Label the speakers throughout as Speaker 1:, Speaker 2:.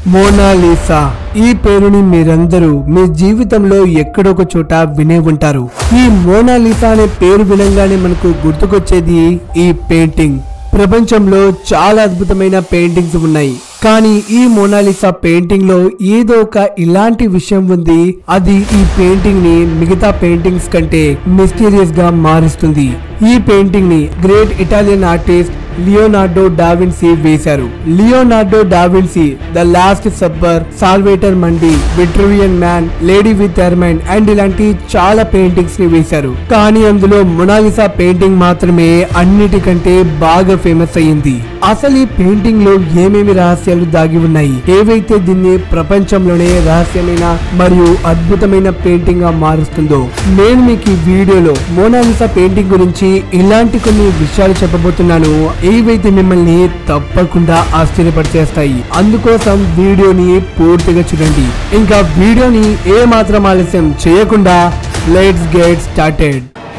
Speaker 1: Mona Lisa ఈ పేరుని మీరందరూ మీ జీవితంలో ఎక్కడొక చోట వినే ఉంటారు ఈ మోనాలిసా అనే పేరు వినంగానే మనకు గుర్తుకొచ్చేది ఈ పెయింటింగ్ ప్రపంచంలో చాలా అద్భుతమైన పెయింటింగ్స్ ఉన్నాయి కానీ ఈ మోనాలిసా పెయింటింగ్ లో ఏదో ఒక ఇలాంటి విషయం ఉంది అది ఈ పెయింటింగ్ ని మిగతా పెయింటింగ్స్ కంటే మిస్టీరియస్ గా మారుస్తుంది ఈ పెయింటింగ్ ని great Italian artist Leonardo da Vinci వేశారు Leonardo da Vinci the last supper Salvator Mundi Vitruvian man lady with ermine and ఇలాంటి చాలా పెయింటింగ్స్ ని వేశారు కానీ అందులో మొనాలిసా పెయింటింగ్ మాత్రమే అన్నిటికంటే బాగా ఫేమస్ అయ్యింది అసలు ఈ పెయింటింగ్ లో ఏమేమి రహస్యాలు దాగి ఉన్నాయి ఏవైతే దీన్ని ప్రపంచంలోనే రహస్యమైన మరియు అద్భుతమైన పెయింటింగ్ గా మారుస్తుందో నేను మీకు ఈ వీడియోలో మోనాలిసా పెయింటింగ్ గురించి ఇలాంటి కొన్ని విషయాలు చెప్పబోతున్నాను ఏవైతే మిమ్మల్ని తప్పకుండా ఆశ్చర్యపరిచేస్తాయి అందుకోసం వీడియోని పూర్తిగా చూడండి ఇంకా వీడియోని ఏ మాత్రం ఆలస్యం చేయకుండా let's get started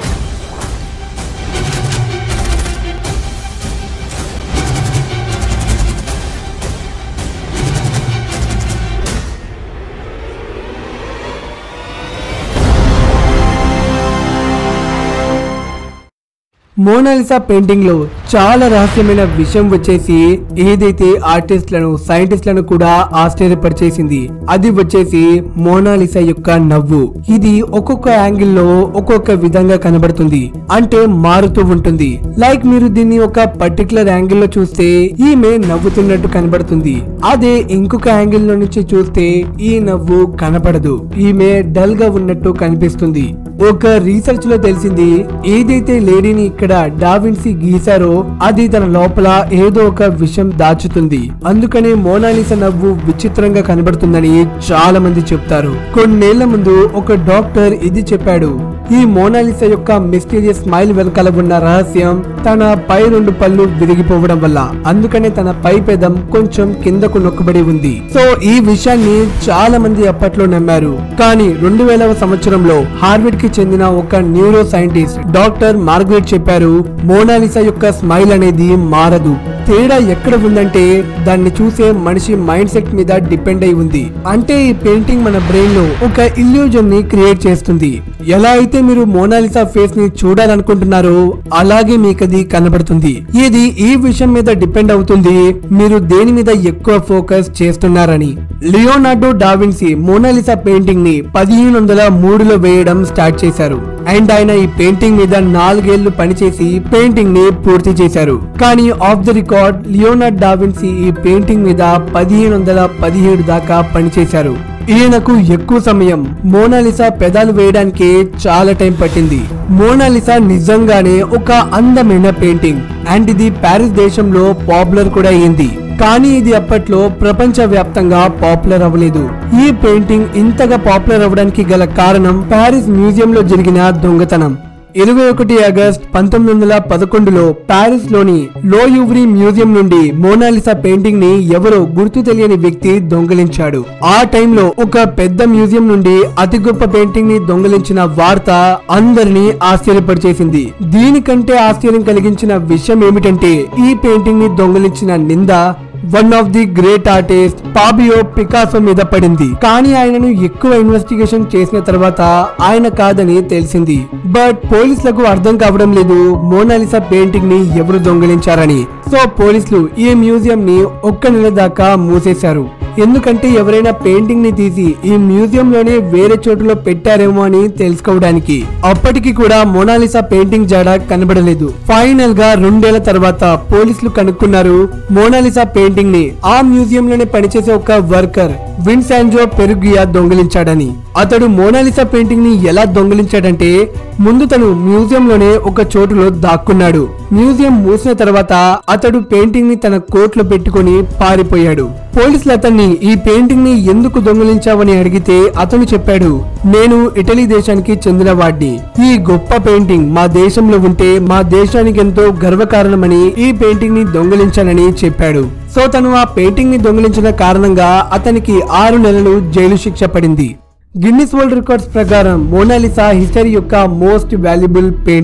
Speaker 1: Mona Lisa painting లో చాలా రహస్యమైన విషయం వచ్చేసి ఏదైతే ఆర్టిస్టులను సైంటిస్టులను కూడా ఆశ్చర్యపరిచేసింది అది వచ్చేసి మోనాలిసా యొక్క నవ్వు ఇది ఒక్కొక్క యాంగిల్ లో ఒక్కొక్క విధంగా కనబడుతుంది అంటే మారుతూ ఉంటుంది లైక్ మీరు దీన్ని ఒక పర్టికులర్ యాంగిల్ లో చూస్తే ఈమె నవ్వుతున్నట్టు కనబడుతుంది అదే ఇంకొక యాంగిల్ లో నుంచి చూస్తే ఈ నవ్వు కనపడదు ఈమె డల్ గా ఉన్నట్టు కనిపిస్తుంది ఒక రీసెర్చ్ లో తెలిసింది ఏదైతే లేడీని ఇక్కడ డావిన్సీ గీశారో అది తన లోపల ఏదో ఒక విషయం దాచుతుంది అందుకనే మోనాలిసా నవ్వు విచిత్రంగా కనబడుతుందని చాలా మంది చెప్తారు కొన్నేళ్ల ముందు ఒక డాక్టర్ ఇది చెప్పాడు ఈ మోనాలిసా యొక్క మిస్టీరియస్ స్మైల్ వెనకాల ఉన్న రహస్యం తన పై రెండు పళ్ళు విరిగిపోవడం వల్ల అందుకనే తన పై పెదం కొంచెం కిందకు నొక్కబడి ఉంది సో ఈ విషయాన్ని చాలా మంది అప్పట్లో నమ్మారు కానీ రెండు వేలవ సంవత్సరంలో హార్వర్డ్ కి చెందిన ఒక న్యూరో సైంటిస్ట్ డాక్టర్ మార్గరెట్ చెప్పారు మోనాలిసా యొక్క స్మైల్ అనేది మారదు తేడా ఎక్కడ ఉందంటే దాన్ని చూసే మనిషి మైండ్ సెట్ మీద డిపెండ్ అయి ఉంది అంటే ఈ పెయింటింగ్ మన బ్రెయిన్ లో ఒక ఇల్యూజన్ ని క్రియేట్ చేస్తుంది ఎలా అయితే మీరు మోనాలిసా ఫేస్ ని చూడాలనుకుంటున్నారో అలాగే మీకు అది కనబడుతుంది ఇది ఈ విషయం మీద డిపెండ్ అవుతుంది మీరు దేని మీద ఎక్కువ ఫోకస్ చేస్తున్నారని లియోనార్డో డావిన్సీ మోనాలిసా పెయింటింగ్ ని పదిహేను వందల మూడులో వేయడం స్టార్ట్ చేశారు అండ్ ఆయన ఈ పెయింటింగ్ మీద నాలుగేళ్లు పనిచేసి పెయింటింగ్ ని పూర్తి చేశారు కానీ off the record Leonard da Vinci ఈ పెయింటింగ్ మీద పదిహేను వందల పదిహేడు దాకా పనిచేశారు ఈయనకు ఎక్కువ సమయం మోనాలిసా పెదాలు వేయడానికి చాలా టైం పట్టింది మోనాలిసా నిజంగానే ఒక అందమైన పెయింటింగ్ అండ్ ఇది ప్యారిస్ దేశంలో పాపులర్ కూడా అయింది కానీ ఇది అప్పట్లో ప్రపంచ వ్యాప్తంగా పాపులర్ అవ్వలేదు ఈ పెయింటింగ్ ఇంతగా పాపులర్ అవ్వడానికి గల కారణం ప్యారిస్ మ్యూజియం లో జరిగిన దొంగతనం ఇరవై ఒకటి ఆగస్ట్ పంతొమ్మిది వందల పదకొండులో ప్యారిస్ లోని లోయువ్రీ మ్యూజియం నుండి మోనాలిసా పెయింటింగ్ ని ఎవరో గుర్తు తెలియని వ్యక్తి దొంగిలించాడు ఆ టైంలో ఒక పెద్ద మ్యూజియం నుండి అతి గొప్ప పెయింటింగ్ ని దొంగిలించిన వార్త అందరినీ ఆశ్చర్యపరిచేసింది దీనికంటే ఆశ్చర్యం కలిగించిన విషయం ఏమిటంటే ఈ పెయింటింగ్ ని దొంగిలించిన నింద one of the great artist Pablo Picasso మీద పడింది కానీ ఆయనను ఎక్కువ ఇన్వెస్టిగేషన్ చేసిన తర్వాత ఆయన కాదని తెలిసింది బట్ పోలీసులకు అర్థం కావడం లేదు మోనాలిసా పెయింటింగ్ ని ఎవరు దొంగిలించారని సో పోలీసులు ఈ మ్యూజియం ని ఒక్క నెల దాకా మూసేశారు ఎందుకంటే ఎవరైనా పెయింటింగ్ ని తీసి ఈ మ్యూజియం లోనే వేరే చోటులో పెట్టారేమో అని తెలుసుకోవడానికి అప్పటికి కూడా మోనాలిసా పెయింటింగ్ జాడ కనబడలేదు ఫైనల్ గా రెండేళ్ల తర్వాత పోలీసులు కనుక్కున్నారు మోనాలిసా పెయింటింగ్ ని ఆ మ్యూజియం లోనే పనిచేసే ఒక వర్కర్ విన్సాంజో పెరుగియా దొంగిలించాడని అతడు మోనాలిసా పెయింటింగ్ ని ఎలా దొంగిలించాడంటే ముందు తను మ్యూజియం లోనే ఒక చోటులో దాక్కున్నాడు మ్యూజియం మూసిన తర్వాత అతడు పెయింటింగ్ ని తన కోట్లో పెట్టుకొని పారిపోయాడు పోలీసులు అతన్ని ఈ పెయింటింగ్ ని ఎందుకు దొంగిలించావని అడిగితే అతను చెప్పాడు నేను ఇటలీ దేశానికి చెందిన వాడిని ఈ గొప్ప పెయింటింగ్ మా దేశంలో ఉంటే మా దేశానికి ఎంతో గర్వకారణమని ఈ పెయింటింగ్ ని దొంగిలించానని చెప్పాడు సో తను ఆ పెయింటింగ్ ని దొంగిలించిన కారణంగా అతనికి ఆరు నెలలు జైలు శిక్ష పడింది గిన్నిస్ వరల్డ్ రికార్డ్స్ ప్రకారం మోనాలిసా హిస్టరీ యొక్క మోస్ట్ వాల్యుబుల్ పెయింటింగ్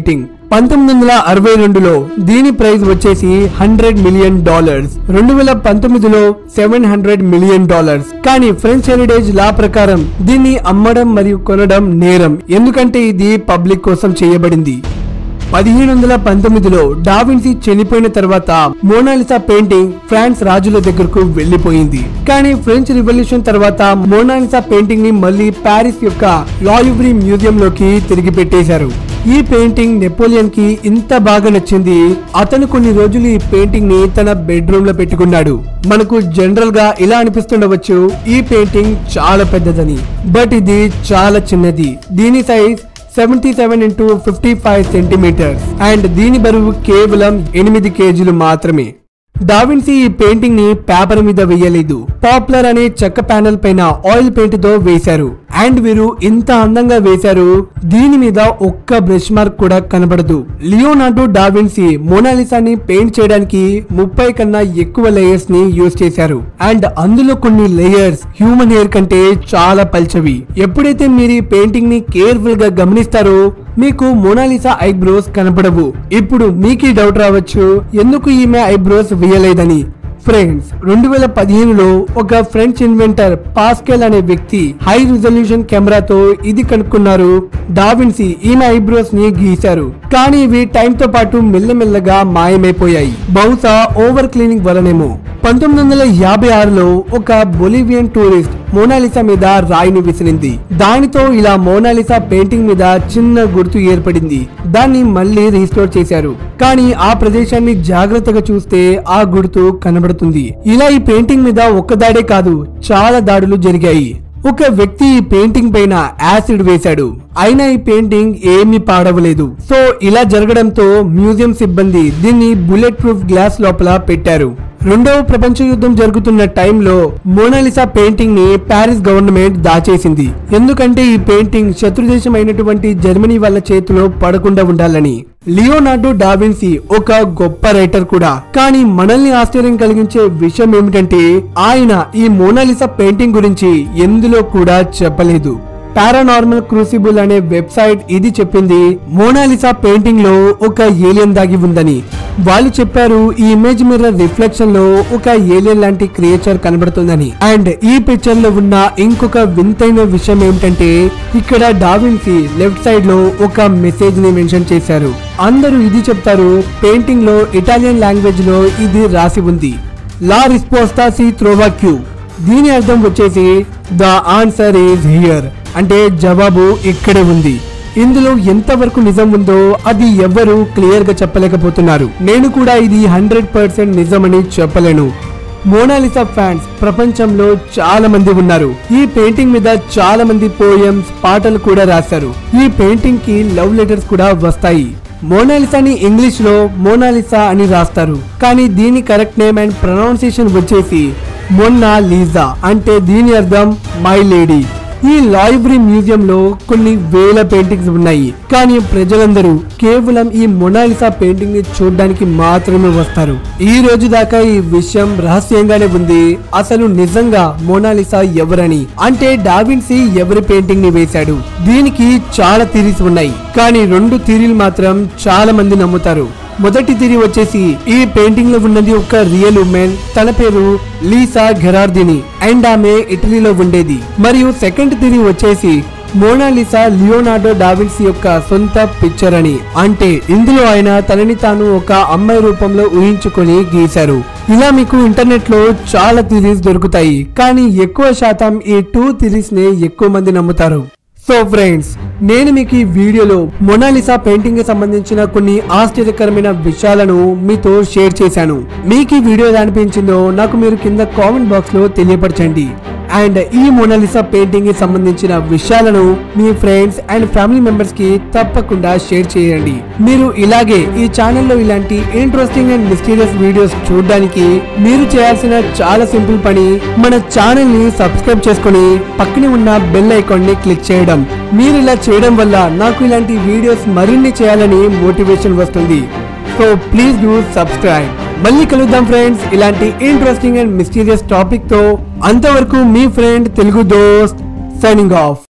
Speaker 1: పంతొమ్మిది వందల అరవై రెండులో దీని ప్రైస్ వచ్చేసి హండ్రెడ్ మిలియన్ డాలర్స్ రెండు వేల పంతొమ్మిదిలో సెవెన్ హండ్రెడ్ మిలియన్ డాలర్స్ కానీ ఫ్రెంచ్ హెరిటేజ్ లా ప్రకారం దీన్ని అమ్మడం మరియు కొనడం నేరం ఎందుకంటే ఇది పబ్లిక్ కోసం చేయబడింది పదిహేను వందల పంతొమ్మిదిలో డావిన్సీ చనిపోయిన తర్వాత మోనాలిసా పెయింటింగ్ ఫ్రాన్స్ రాజుల దగ్గరకు వెళ్లిపోయింది కానీ ఫ్రెంచ్ రివల్యూషన్ తర్వాత మోనాలిసా పెయింటింగ్ ని మళ్ళీ ప్యారిస్ యొక్క లాయుబ్రీ మ్యూజియం లోకి తిరిగి పెట్టేశారు ఈ పెయింటింగ్ నెపోలియన్ కి ఇంత బాగా నచ్చింది అతను కొన్ని రోజులు ఈ పెయింటింగ్ ని తన బెడ్రూమ్ లో పెట్టుకున్నాడు మనకు జనరల్ గా ఇలా అనిపిస్తుండవచ్చు ఈ పెయింటింగ్ చాలా పెద్దదని బట్ ఇది చాలా చిన్నది దీని size seventy seven into fifty five centimetres and దీని బరువు కేవలం ఎనిమిది కేజీలు మాత్రమే డావిన్సీ ఈ పెయింటింగ్ ని పేపర్ మీద వేయలేదు పాపులర్ అనే చెక్క ప్యానెల్ పైన ఆయిల్ పెయింట్ తో వేశారు అండ్ వీరు ఇంత అందంగా వేశారు దీని మీద ఒక్క బ్రష్ మార్క్ కూడా కనబడదు లియోనార్డో డావిన్సీ మోనాలిసాని పెయింట్ చేయడానికి ముప్పై కన్నా ఎక్కువ లేయర్స్ ని యూజ్ చేశారు అండ్ అందులో కొన్ని లేయర్స్ హ్యూమన్ హెయిర్ కంటే చాలా పల్చవి ఎప్పుడైతే మీరు ఈ పెయింటింగ్ ని కేర్ఫుల్ గా గమనిస్తారో మీకు మోనాలిసా ఐబ్రోస్ కనపడవు ఇప్పుడు మీకు ఈ డౌట్ రావచ్చు ఎందుకు ఈమె ఐబ్రోస్ వేయలేదని ఫ్రెండ్స్ రెండు వేల పదిహేనులో ఒక ఫ్రెంచ్ ఇన్వెంటర్ పాస్కెల్ అనే వ్యక్తి హై రిజల్యూషన్ కెమెరాతో ఇది కనుక్కున్నారు డావిన్సీ ఈమె ఐబ్రోస్ ని గీశారు కానీ ఇవి టైం తో పాటు మెల్లమెల్లగా మాయమైపోయాయి బహుశా ఓవర్ క్లీనింగ్ వలనేమో పంతొమ్మిది వందల యాభై ఆరులో ఒక బొలివియన్ టూరిస్ట్ మోనాలిసా మీద రాయిని విసిరింది దానితో ఇలా మోనాలిసా పెయింటింగ్ మీద చిన్న గుర్తు ఏర్పడింది దాన్ని మళ్ళీ రీస్టోర్ చేశారు కానీ ఆ ప్రదేశాన్ని జాగ్రత్తగా చూస్తే ఆ గుర్తు కనబడుతుంది ఇలా ఈ పెయింటింగ్ మీద ఒక్క దాడే కాదు చాలా దాడులు జరిగాయి ఒక వ్యక్తి ఈ పెయింటింగ్ పైన యాసిడ్ వేశాడు అయినా ఈ పెయింటింగ్ ఏమీ పాడవలేదు సో ఇలా జరగడంతో మ్యూజియం సిబ్బంది దీన్ని బుల్లెట్ ప్రూఫ్ గ్లాస్ లోపల పెట్టారు రెండవ ప్రపంచ యుద్ధం జరుగుతున్న టైంలో మోనాలిసా పెయింటింగ్ ని ప్యారిస్ గవర్నమెంట్ దాచేసింది ఎందుకంటే ఈ పెయింటింగ్ శత్రుదేశం అయినటువంటి జర్మనీ వాళ్ళ చేతిలో పడకుండా ఉండాలని లియోనార్డో డావిన్సీ ఒక గొప్ప రైటర్ కూడా కానీ మనల్ని ఆశ్చర్యం కలిగించే విషయం ఏమిటంటే ఆయన ఈ మోనాలిసా పెయింటింగ్ గురించి ఎందులో కూడా చెప్పలేదు పారానార్మల్ క్రూసిబుల్ అనే వెబ్సైట్ ఇది చెప్పింది మోనాలిసా పెయింటింగ్ లో ఒక ఏలియన్ దాగి ఉందని వాళ్ళు చెప్పారు ఈ ఇమేజ్ మిర్రర్ రిఫ్లెక్షన్ లో ఒక ఏలియన్ లాంటి క్రియేచర్ కనబడుతుందని అండ్ ఈ పిక్చర్ లో ఉన్న ఇంకొక వింతైన విషయం ఏమిటంటే ఇక్కడ డావిన్సీ లెఫ్ట్ సైడ్ లో ఒక మెసేజ్ ని మెన్షన్ చేశారు అందరూ ఇది చెప్తారు పెయింటింగ్ లో ఇటాలియన్ లాంగ్వేజ్ లో ఇది రాసి ఉంది లా రిస్పోస్తా సి త్రోవాక్యూ దీని అర్థం వచ్చేసి ద ఆన్సర్ ఈజ్ హియర్ అంటే జవాబు ఇక్కడే ఉంది ఇందులో ఎంతవరకు నిజం ఉందో అది ఎవ్వరూ క్లియర్ గా చెప్పలేకపోతున్నారు నేను కూడా ఇది హండ్రెడ్ పర్సెంట్ నిజమని చెప్పలేను మోనాలిసా ఫ్యాన్స్ ప్రపంచంలో చాలా మంది ఉన్నారు ఈ పెయింటింగ్ మీద చాలా మంది పోయమ్స్ పాటలు కూడా రాశారు ఈ పెయింటింగ్ కి లవ్ లెటర్స్ కూడా వస్తాయి మోనాలిసాని ఇంగ్లీష్ లో మోనాలిసా అని రాస్తారు కానీ దీని కరెక్ట్ నేమ్ అండ్ ప్రొనౌన్సియేషన్ వచ్చేసి మొన్నా లీజా అంటే దీని అర్థం మై లేడీ ఈ లైబ్రరీ మ్యూజియం లో కొన్ని వేల పెయింటింగ్స్ ఉన్నాయి కానీ ప్రజలందరూ కేవలం ఈ మొనాలిసా పెయింటింగ్ ని చూడడానికి మాత్రమే వస్తారు ఈ రోజు దాకా ఈ విషయం రహస్యంగానే ఉంది అసలు నిజంగా మోనాలిసా ఎవరని అంటే డావిన్సీ ఎవరి పెయింటింగ్ ని వేశాడు దీనికి చాలా థీరీస్ ఉన్నాయి కానీ రెండు థీరీలు మాత్రం చాలా మంది నమ్ముతారు మొదటి థిరీ వచ్చేసి ఈ పెయింటింగ్ లో ఉన్నది ఒక రియల్ ఉమెన్ తన పేరు లీసా గెరార్దిని అండ్ ఆమె ఇటలీలో ఉండేది మరియు సెకండ్ థిరీ వచ్చేసి మోనాలిసా లియోనార్డో డావిన్సీ యొక్క సొంత పిక్చర్ అని అంటే ఇందులో ఆయన తనని తాను ఒక అమ్మాయి రూపంలో ఊహించుకొని గీశారు ఇలా మీకు ఇంటర్నెట్ లో చాలా థిరీస్ దొరుకుతాయి కానీ ఎక్కువ శాతం ఈ టూ థిరీస్ ని ఎక్కువ మంది నమ్ముతారు సో ఫ్రెండ్స్ నేను మీకు ఈ వీడియోలో మొనాలిసా పెయింటింగ్ కి సంబంధించిన కొన్ని ఆశ్చర్యకరమైన విషయాలను మీతో షేర్ చేశాను మీకు ఈ వీడియో ఎలా అనిపించిందో నాకు మీరు కింద కామెంట్ బాక్స్ లో తెలియపరచండి అండ్ ఈ మొనాలిసా పెయింటింగ్ కి సంబంధించిన విషయాలను మీ ఫ్రెండ్స్ అండ్ ఫ్యామిలీ మెంబర్స్ కి తప్పకుండా షేర్ చేయండి మీరు ఇలాగే ఈ ఛానల్లో ఇలాంటి ఇంట్రెస్టింగ్ అండ్ మిస్టీరియస్ వీడియోస్ చూడడానికి మీరు చేయాల్సిన చాలా సింపుల్ పని మన ఛానల్ ని సబ్స్క్రైబ్ చేసుకొని పక్కనే ఉన్న బెల్ ఐకాన్ ని క్లిక్ చేయడం మీరు ఇలా చేయడం వల్ల నాకు ఇలాంటి వీడియోస్ మరిన్ని చేయాలని మోటివేషన్ వస్తుంది సో ప్లీజ్ డూ సబ్స్క్రైబ్ మళ్ళీ కలుద్దాం ఫ్రెండ్స్ ఇలాంటి ఇంట్రెస్టింగ్ అండ్ మిస్టీరియస్ టాపిక్ తో అంతవరకు మీ ఫ్రెండ్ తెలుగు దోస్త్ సైనింగ్ ఆఫ్